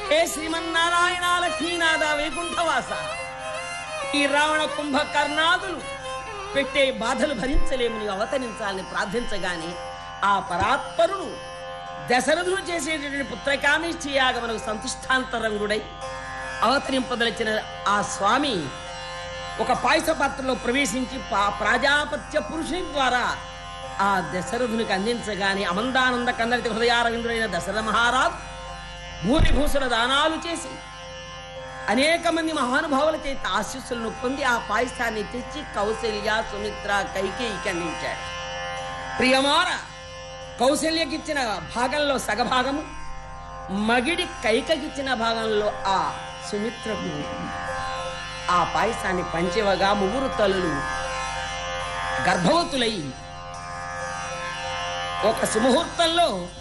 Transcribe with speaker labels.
Speaker 1: హే శ్రీమన్నారాయణ లక్ష్మీనాథ వైకుంఠవాస ఈ రావణ కుంభకర్ణాదులు పెట్టే బాధలు భరించలేము నీవు అవతరించాలని ప్రార్థించగానే ఆ పరాత్పరుడు దశరథుడు చేసేటటువంటి పుత్రకామేష్టి యాగమునకు సంతుష్టాంతరంగుడై అవతరింపదలిచిన ఆ స్వామి ఒక పాయస పాత్రలో ప్రవేశించి పా- ప్రాజాపత్య పురుషుని ద్వారా ఆ దశరథునికి అందించగానే అమందానంద కన్నడితి హృదయారవిందుడైన దశరథ మహారాజు భూరిభూషణ దానాలు చేసి అనేక మంది మహానుభావుల చేత ఆశీస్సులను పొంది ఆ పాయసాన్ని తెచ్చి కౌశల్య సుమిత్ర కైకేయికి అందించాడు ప్రియమార కౌశల్యకిచ్చిన భాగంలో సగభాగము మగిడి కైకకిచ్చిన భాగంలో ఆ సుమిత్రకు ఆ పాయసాన్ని పంచివగా ముగ్గురు తల్లులు గర్భవతులై ఒక సుముహూర్తంలో